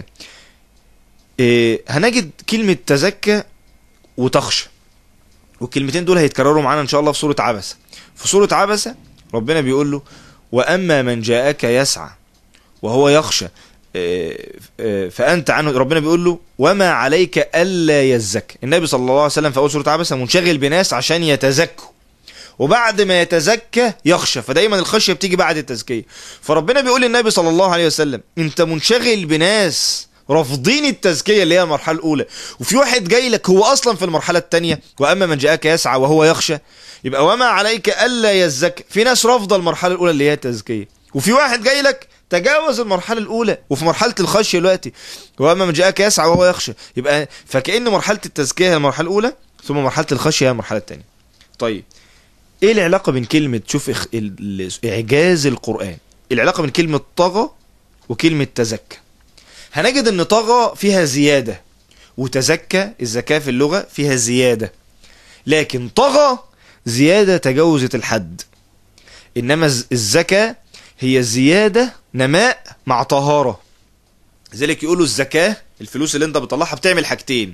آه، هنجد كلمة تزكى وتخشى والكلمتين دول هيتكرروا معانا ان شاء الله في سوره عبسه في سوره عبسه ربنا بيقول له واما من جاءك يسعى وهو يخشى آه، آه، فانت عنه ربنا بيقول له وما عليك الا يزكى النبي صلى الله عليه وسلم في اول سوره عبسه منشغل بناس عشان يتزكوا وبعد ما يتزكى يخشى فدايما الخشيه بتيجي بعد التزكيه فربنا بيقول للنبي صلى الله عليه وسلم انت منشغل بناس رافضين التزكيه اللي هي المرحله الاولى وفي واحد جاي لك هو اصلا في المرحله الثانيه واما من جاءك يسعى وهو يخشى يبقى وما عليك الا يزكى في ناس رافضه المرحله الاولى اللي هي التزكيه وفي واحد جاي لك تجاوز المرحله الاولى وفي مرحله الخشيه دلوقتي واما من جاءك يسعى وهو يخشى يبقى فكأن مرحله التزكيه هي المرحله الاولى ثم مرحله الخشيه هي المرحله الثانيه طيب ايه العلاقه بين كلمه شوف إخ... ال- ال- اعجاز القران العلاقه بين كلمه طغى وكلمه تزكى هنجد ان طغى فيها زياده وتزكى الزكاه في اللغه فيها زياده لكن طغى زياده تجاوزت الحد انما الز- الزكاه هي زياده نماء مع طهاره لذلك يقولوا الزكاه الفلوس اللي انت بتطلعها بتعمل حاجتين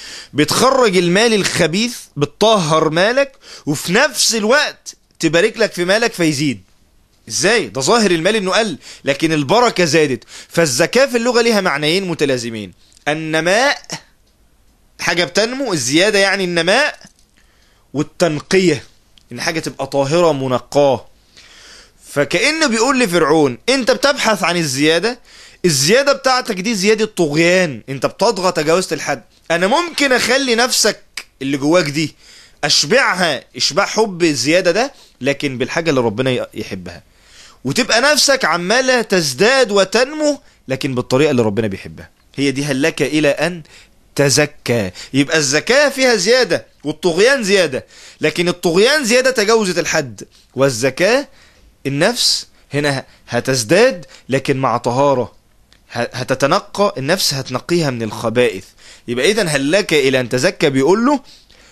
بتخرج المال الخبيث بتطهر مالك وفي نفس الوقت تبارك لك في مالك فيزيد ازاي ده ظاهر المال انه قل لكن البركه زادت فالزكاه في اللغه ليها معنيين متلازمين النماء حاجه بتنمو الزياده يعني النماء والتنقيه ان حاجه تبقى طاهره منقاه فكانه بيقول لفرعون انت بتبحث عن الزياده الزياده بتاعتك دي زياده طغيان انت بتطغى تجاوزت الحد انا ممكن اخلي نفسك اللي جواك دي اشبعها اشباع حب الزياده ده لكن بالحاجه اللي ربنا يحبها وتبقى نفسك عماله تزداد وتنمو لكن بالطريقه اللي ربنا بيحبها هي دي هل لك الى ان تزكى يبقى الزكاه فيها زياده والطغيان زياده لكن الطغيان زياده تجاوزت الحد والزكاه النفس هنا هتزداد لكن مع طهاره ه- هتتنقى النفس هتنقيها من الخبائث يبقى اذا هل لك الى ان تزكى بيقول له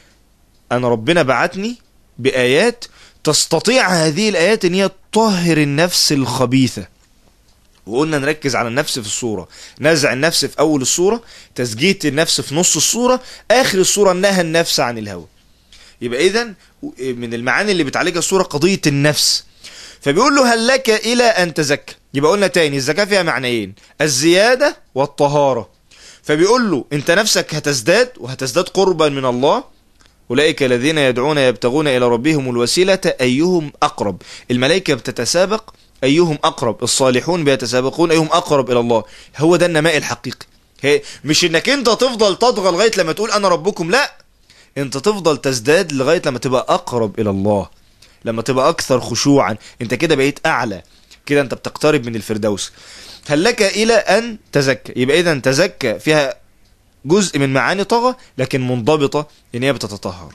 انا ربنا بعتني بايات تستطيع هذه الايات ان هي تطهر النفس الخبيثه وقلنا نركز على النفس في الصورة نزع النفس في أول الصورة تزكية النفس في نص الصورة آخر الصورة نهى النفس عن الهوى يبقى إذا من المعاني اللي بتعالجها الصورة قضية النفس فبيقول له هل لك إلى أن تزكى يبقى قلنا تاني الزكاة فيها معنيين الزيادة والطهارة فبيقول له أنت نفسك هتزداد وهتزداد قربا من الله أولئك الذين يدعون يبتغون إلى ربهم الوسيلة أيهم أقرب الملائكة بتتسابق أيهم أقرب الصالحون بيتسابقون أيهم أقرب إلى الله هو ده النماء الحقيقي هي مش إنك أنت تفضل تطغى لغاية لما تقول أنا ربكم لا أنت تفضل تزداد لغاية لما تبقى أقرب إلى الله لما تبقى أكثر خشوعا أنت كده بقيت أعلى كده أنت بتقترب من الفردوس هل لك إلى أن تزكى يبقى إذا تزكى فيها جزء من معاني طغى لكن منضبطة ان هي بتتطهر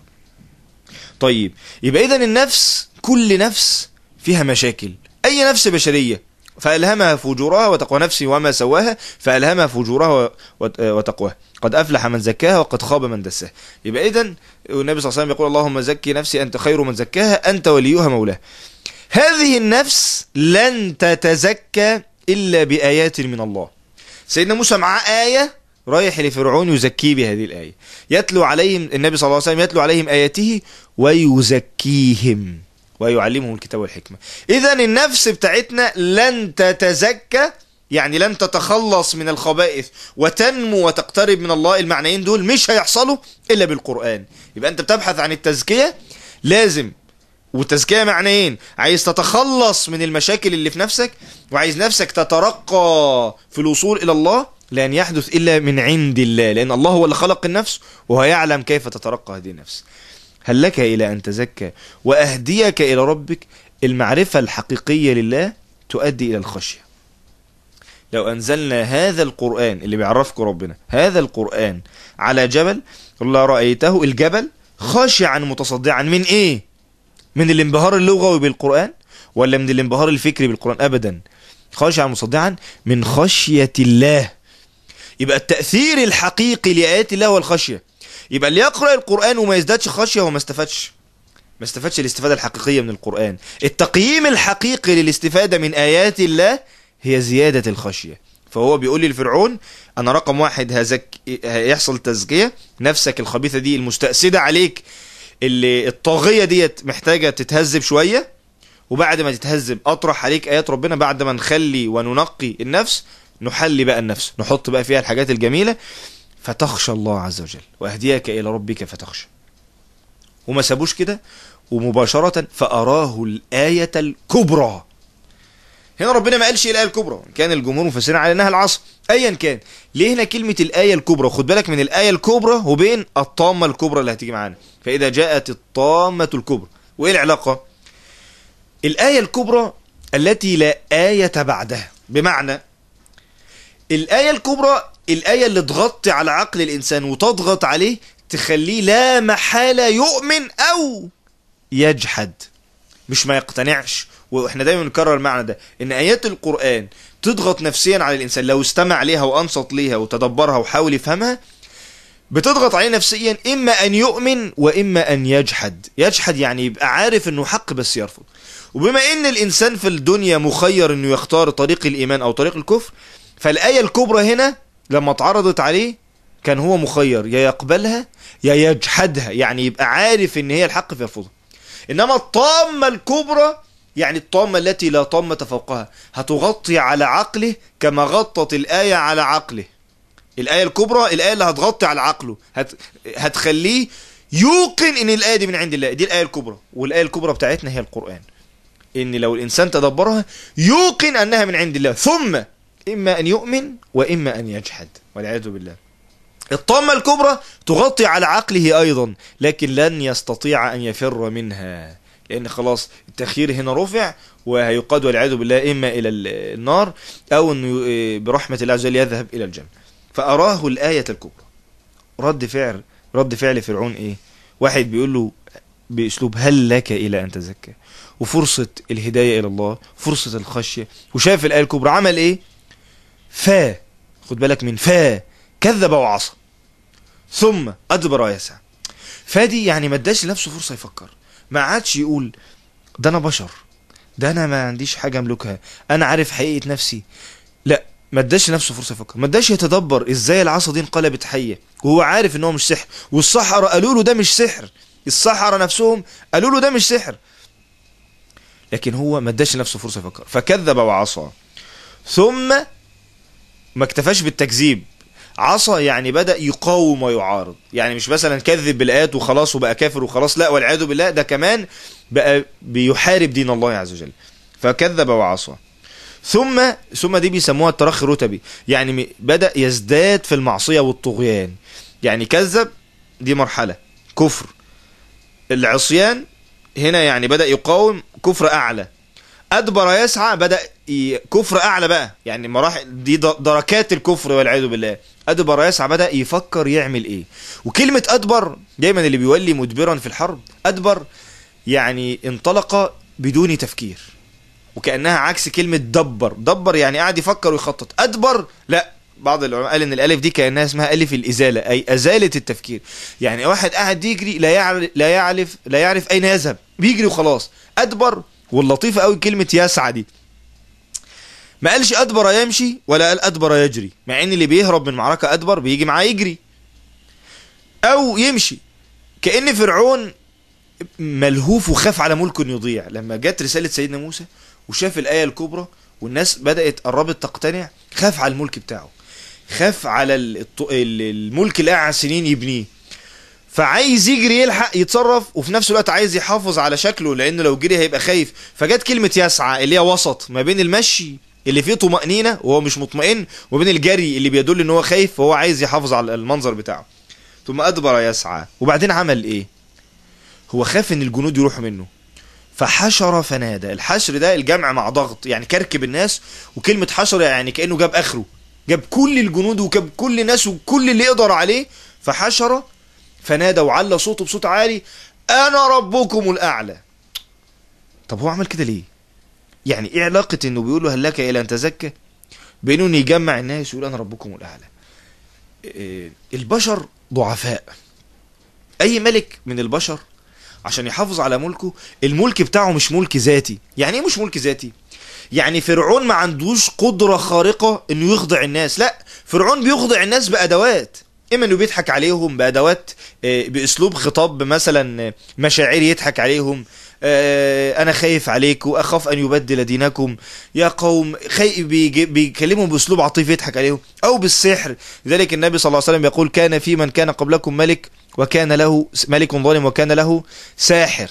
طيب يبقى اذا النفس كل نفس فيها مشاكل اي نفس بشرية فألهمها فجورها وتقوى نفسي وما سواها فألهمها فجورها وت- وتقواها قد أفلح من زكاها وقد خاب من دساها يبقى إذا النبي صلى الله عليه وسلم يقول اللهم زكي نفسي أنت خير من زكاها أنت وليها مولاها هذه النفس لن تتزكى إلا بآيات من الله سيدنا موسى معاه آية رايح لفرعون يزكيه بهذه الآية يتلو عليهم النبي صلى الله عليه وسلم يتلو عليهم آياته ويزكيهم ويعلمهم الكتاب والحكمة إذا النفس بتاعتنا لن تتزكى يعني لن تتخلص من الخبائث وتنمو وتقترب من الله المعنيين دول مش هيحصلوا إلا بالقرآن يبقى أنت بتبحث عن التزكية لازم والتزكية معنيين عايز تتخلص من المشاكل اللي في نفسك وعايز نفسك تترقى في الوصول إلى الله لن يحدث إلا من عند الله لأن الله هو اللي خلق النفس وهو يعلم كيف تترقى هذه النفس هل لك إلى أن تزكى وأهديك إلى ربك المعرفة الحقيقية لله تؤدي إلى الخشية لو أنزلنا هذا القرآن اللي بيعرفك ربنا هذا القرآن على جبل الله رأيته الجبل خاشعا متصدعا من إيه من الانبهار اللغوي بالقرآن ولا من الانبهار الفكري بالقرآن أبدا خاشعا مصدعا من خشية الله يبقى التأثير الحقيقي لآيات الله هو الخشية يبقى اللي يقرأ القرآن وما يزدادش خشية هو ما استفادش ما استفادش الاستفادة الحقيقية من القرآن التقييم الحقيقي للاستفادة من آيات الله هي زيادة الخشية فهو بيقول لي لفرعون انا رقم واحد هزك هيحصل تزكية نفسك الخبيثة دي المستأسدة عليك اللي الطاغية ديت محتاجة تتهذب شوية وبعد ما تتهذب اطرح عليك ايات ربنا بعد ما نخلي وننقي النفس نحلي بقى النفس نحط بقى فيها الحاجات الجميلة فتخشى الله عز وجل واهديك الى ربك فتخشى وما سابوش كده ومباشرة فأراه الآية الكبرى هنا ربنا ما قالش الآية الكبرى كان الجمهور مفسرين على انها العصر ايا كان ليه هنا كلمة الآية الكبرى خد بالك من الآية الكبرى وبين الطامة الكبرى اللي هتيجي معانا فإذا جاءت الطامة الكبرى وإيه العلاقة الآية الكبرى التي لا آية بعدها بمعنى الآية الكبرى الآية اللي تغطي على عقل الإنسان وتضغط عليه تخليه لا محالة يؤمن أو يجحد مش ما يقتنعش واحنا دايما نكرر المعنى ده ان ايات القرآن تضغط نفسيا على الانسان لو استمع ليها وانصت ليها وتدبرها وحاول يفهمها بتضغط عليه نفسيا اما ان يؤمن واما ان يجحد يجحد يعني يبقى عارف انه حق بس يرفض وبما ان الانسان في الدنيا مخير انه يختار طريق الايمان او طريق الكفر فالايه الكبرى هنا لما اتعرضت عليه كان هو مخير يا يقبلها يا يجحدها يعني يبقى عارف ان هي الحق فيرفضها انما الطامة الكبرى يعني الطامة التي لا طامة فوقها هتغطي على عقله كما غطت الآية على عقله الآية الكبرى الآية اللي هتغطي على عقله هت... هتخليه يوقن ان الآية دي من عند الله دي الآية الكبرى والآية الكبرى بتاعتنا هي القرآن ان لو الإنسان تدبرها يوقن أنها من عند الله ثم إما أن يؤمن وإما أن يجحد والعياذ بالله الطامة الكبرى تغطي على عقله أيضا لكن لن يستطيع أن يفر منها لأن خلاص التخيير هنا رفع وهيقاد والعياذ بالله إما إلى النار أو أنه برحمة الله عز وجل يذهب إلى الجنة فأراه الآية الكبرى رد فعل رد فعل فرعون إيه واحد بيقول له بأسلوب هل لك إلى أن تزكى وفرصة الهداية إلى الله فرصة الخشية وشاف الآية الكبرى عمل إيه فا خد بالك من فا كذب وعصى ثم أدبر يسعى فادي يعني ما اداش لنفسه فرصة يفكر ما عادش يقول ده أنا بشر ده أنا ما عنديش حاجة أملكها أنا عارف حقيقة نفسي لا ما اداش لنفسه فرصة يفكر ما اداش يتدبر ازاي العصا دي انقلبت حية وهو عارف ان هو مش سحر والسحرة قالوا له ده مش سحر السحرة نفسهم قالوا له ده مش سحر لكن هو ما اداش لنفسه فرصة يفكر فكذب وعصى ثم ما اكتفاش بالتكذيب عصى يعني بدأ يقاوم ويعارض يعني مش مثلا كذب بالآيات وخلاص وبقى كافر وخلاص لا والعياذ بالله ده كمان بقى بيحارب دين الله عز وجل فكذب وعصى ثم ثم دي بيسموها الترخي رتبي يعني بدأ يزداد في المعصية والطغيان يعني كذب دي مرحلة كفر العصيان هنا يعني بدأ يقاوم كفر أعلى أدبر يسعى بدأ كفر أعلى بقى يعني مراحل دي دركات الكفر والعياذ بالله أدبر يسعى بدأ يفكر يعمل إيه وكلمة أدبر دايما اللي بيولي مدبرا في الحرب أدبر يعني انطلق بدون تفكير وكأنها عكس كلمة دبر دبر يعني قاعد يفكر ويخطط أدبر لا بعض العلماء قال ان الالف دي كانها اسمها الف الازاله اي ازاله التفكير يعني واحد قاعد يجري لا يعرف لا يعرف لا يعرف اين يذهب بيجري وخلاص ادبر واللطيفه قوي كلمه يسعى دي ما قالش ادبر يمشي ولا قال ادبر يجري مع ان اللي بيهرب من معركه ادبر بيجي معاه يجري او يمشي كان فرعون ملهوف وخاف على ملكه انه يضيع لما جت رساله سيدنا موسى وشاف الايه الكبرى والناس بدات قربت تقتنع خاف على الملك بتاعه خاف على الملك اللي قاعد سنين يبنيه فعايز يجري يلحق يتصرف وفي نفس الوقت عايز يحافظ على شكله لانه لو جري هيبقى خايف فجت كلمه يسعى اللي هي وسط ما بين المشي اللي فيه طمأنينة وهو مش مطمئن وبين الجري اللي بيدل ان هو خايف وهو عايز يحافظ على المنظر بتاعه ثم ادبر يسعى وبعدين عمل ايه هو خاف ان الجنود يروحوا منه فحشر فنادى الحشر ده الجمع مع ضغط يعني كركب الناس وكلمة حشر يعني كأنه جاب آخره جاب كل الجنود وجاب كل الناس وكل اللي يقدر عليه فحشر فنادى وعلى صوته بصوت عالي أنا ربكم الأعلى طب هو عمل كده ليه يعني ايه علاقة انه بيقول له هل لك الى ان تزكى بانه إنه يجمع الناس ويقول انا ربكم الاعلى إيه، البشر ضعفاء اي ملك من البشر عشان يحافظ على ملكه الملك بتاعه مش ملك ذاتي يعني ايه مش ملك ذاتي يعني فرعون ما عندوش قدرة خارقة انه يخضع الناس لا فرعون بيخضع الناس بادوات اما انه بيضحك عليهم بادوات آه، باسلوب خطاب مثلا مشاعري يضحك عليهم آه، انا خايف عليكم اخاف ان يبدل دينكم يا قوم خي... بيجي- بيكلمهم باسلوب عاطفي يضحك عليهم او بالسحر لذلك النبي صلى الله عليه وسلم يقول كان في من كان قبلكم ملك وكان له ملك ظالم وكان له ساحر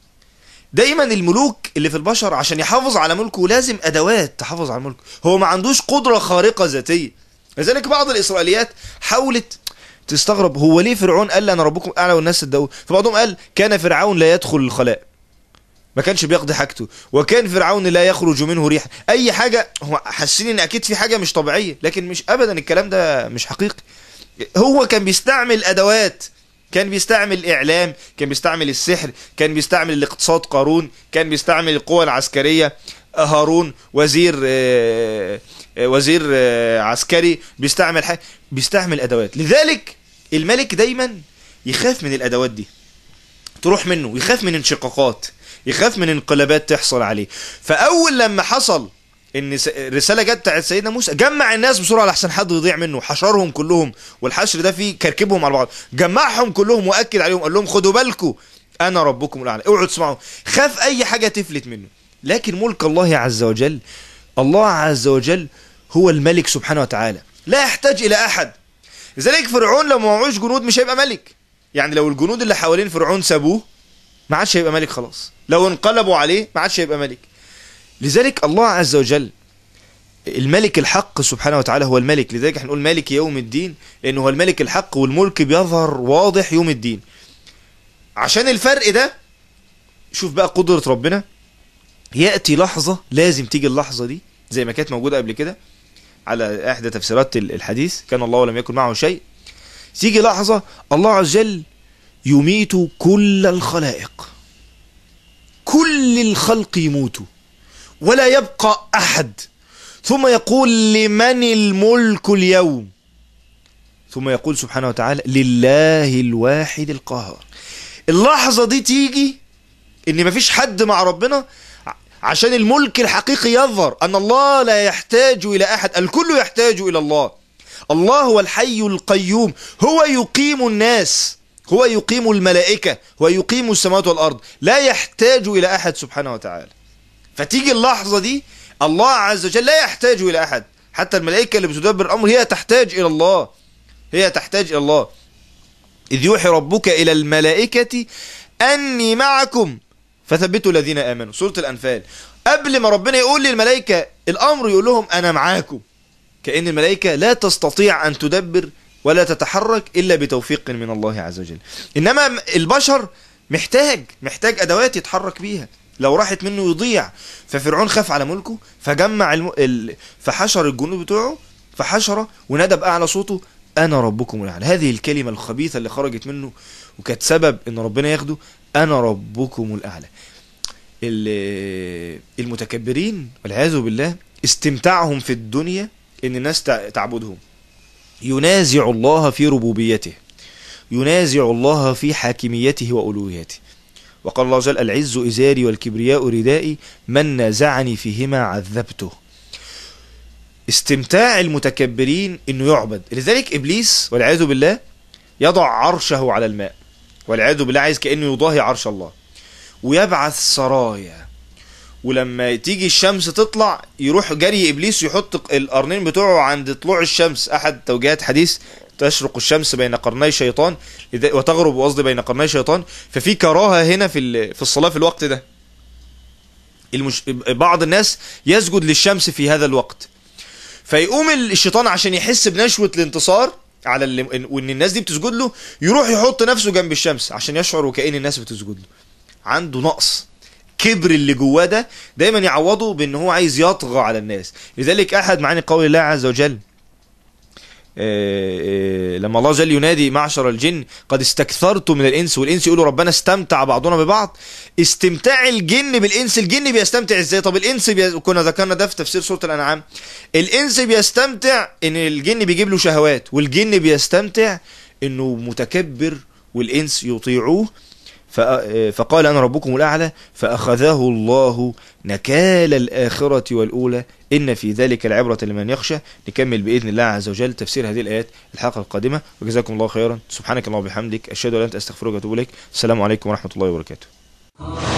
دايما الملوك اللي في البشر عشان يحافظ على ملكه لازم ادوات تحافظ على ملكه هو ما عندوش قدره خارقه ذاتيه لذلك بعض الاسرائيليات حاولت تستغرب هو ليه فرعون قال انا ربكم اعلى والناس صدقوه فبعضهم قال كان فرعون لا يدخل الخلاء ما كانش بيقضي حاجته وكان فرعون لا يخرج منه ريح اي حاجه هو حاسين ان اكيد في حاجه مش طبيعيه لكن مش ابدا الكلام ده مش حقيقي هو كان بيستعمل ادوات كان بيستعمل اعلام كان بيستعمل السحر كان بيستعمل الاقتصاد قارون كان بيستعمل القوى العسكريه هارون وزير آه، آه، وزير آه، عسكري بيستعمل حاجة بيستعمل ادوات لذلك الملك دايما يخاف من الادوات دي تروح منه يخاف من انشقاقات يخاف من انقلابات تحصل عليه فاول لما حصل ان س- الرساله جت بتاعت سيدنا موسى جمع الناس بسرعه لحسن حد يضيع منه حشرهم كلهم والحشر ده فيه كركبهم على بعض جمعهم كلهم واكد عليهم قال لهم خدوا بالكم انا ربكم الاعلى اوعوا تسمعوا خاف اي حاجه تفلت منه لكن ملك الله عز وجل الله عز وجل هو الملك سبحانه وتعالى لا يحتاج الى احد لذلك فرعون لو ما معهوش جنود مش هيبقى ملك يعني لو الجنود اللي حوالين فرعون سابوه ما عادش هيبقى ملك خلاص لو انقلبوا عليه ما عادش هيبقى ملك لذلك الله عز وجل الملك الحق سبحانه وتعالى هو الملك لذلك احنا نقول مالك يوم الدين لانه هو الملك الحق والملك بيظهر واضح يوم الدين عشان الفرق ده شوف بقى قدرة ربنا يأتي لحظة لازم تيجي اللحظة دي زي ما كانت موجودة قبل كده على احدى تفسيرات ال- الحديث كان الله ولم يكن معه شيء تيجي لحظة الله عز وجل يميت كل الخلائق كل الخلق يموتوا ولا يبقى احد ثم يقول لمن الملك اليوم ثم يقول سبحانه وتعالى لله الواحد القهار اللحظة دي تيجي ان مفيش حد مع ربنا ع- عشان الملك الحقيقي يظهر ان الله لا يحتاج الى احد الكل يحتاج الى الله الله هو الحي القيوم هو يقيم الناس هو يقيم الملائكة هو يقيم السماوات والأرض لا يحتاج إلى أحد سبحانه وتعالى فتيجي اللحظة دي الله عز وجل لا يحتاج إلى أحد حتى الملائكة اللي بتدبر الأمر هي تحتاج إلى الله هي تحتاج إلى الله إذ يوحي ربك إلى الملائكة أني معكم فثبتوا الذين آمنوا سورة الأنفال قبل ما ربنا يقول للملائكة الأمر يقول لهم أنا معاكم كأن الملائكة لا تستطيع أن تدبر ولا تتحرك إلا بتوفيق من الله عز وجل إنما البشر محتاج محتاج أدوات يتحرك بيها لو راحت منه يضيع ففرعون خاف على ملكه فجمع الم... ال... فحشر الجنود بتوعه فحشر ونادى بأعلى صوته أنا ربكم الأعلى هذه الكلمة الخبيثة اللي خرجت منه وكانت سبب إن ربنا ياخده أنا ربكم الأعلى ال- المتكبرين والعياذ بالله استمتاعهم في الدنيا ان الناس تع- تعبدهم ينازع الله في ربوبيته ينازع الله في حاكميته وألوهيته وقال الله عز وجل العز إزاري والكبرياء ردائي من نازعني فيهما عذبته استمتاع المتكبرين انه يعبد لذلك ابليس والعياذ بالله يضع عرشه على الماء والعياذ بالله عايز كانه يضاهي عرش الله ويبعث سرايا ولما تيجي الشمس تطلع يروح جري ابليس يحط القرنين بتوعه عند طلوع الشمس احد توجيهات حديث تشرق الشمس بين قرني شيطان لذا- وتغرب قصدي بين قرني شيطان ففي كراهه هنا في ال- في الصلاه في الوقت ده المش... بعض الناس يسجد للشمس في هذا الوقت فيقوم الشيطان عشان يحس بنشوة الانتصار على اللي وان الناس دي بتسجد له يروح يحط نفسه جنب الشمس عشان يشعر وكأن الناس بتسجد له عنده نقص كبر اللي جواه ده دايما يعوضه بان هو عايز يطغى على الناس لذلك احد معاني قول الله عز وجل آه، آه، لما الله جل ينادي معشر الجن قد استكثرتم من الانس والانس يقولوا ربنا استمتع بعضنا ببعض استمتاع الجن بالانس الجن بيستمتع ازاي طب الانس بي... كنا ذكرنا ده في تفسير سوره الانعام الانس بيستمتع ان الجن بيجيب له شهوات والجن بيستمتع انه متكبر والانس يطيعوه ف- فقال انا ربكم الاعلى فاخذه الله نكال الاخره والاولى ان في ذلك العبره لمن يخشى نكمل باذن الله عز وجل تفسير هذه الايات الحلقه القادمه وجزاكم الله خيرا سبحانك اللهم وبحمدك اشهد ان لا اله الا انت استغفرك واتوب اليك السلام عليكم ورحمه الله وبركاته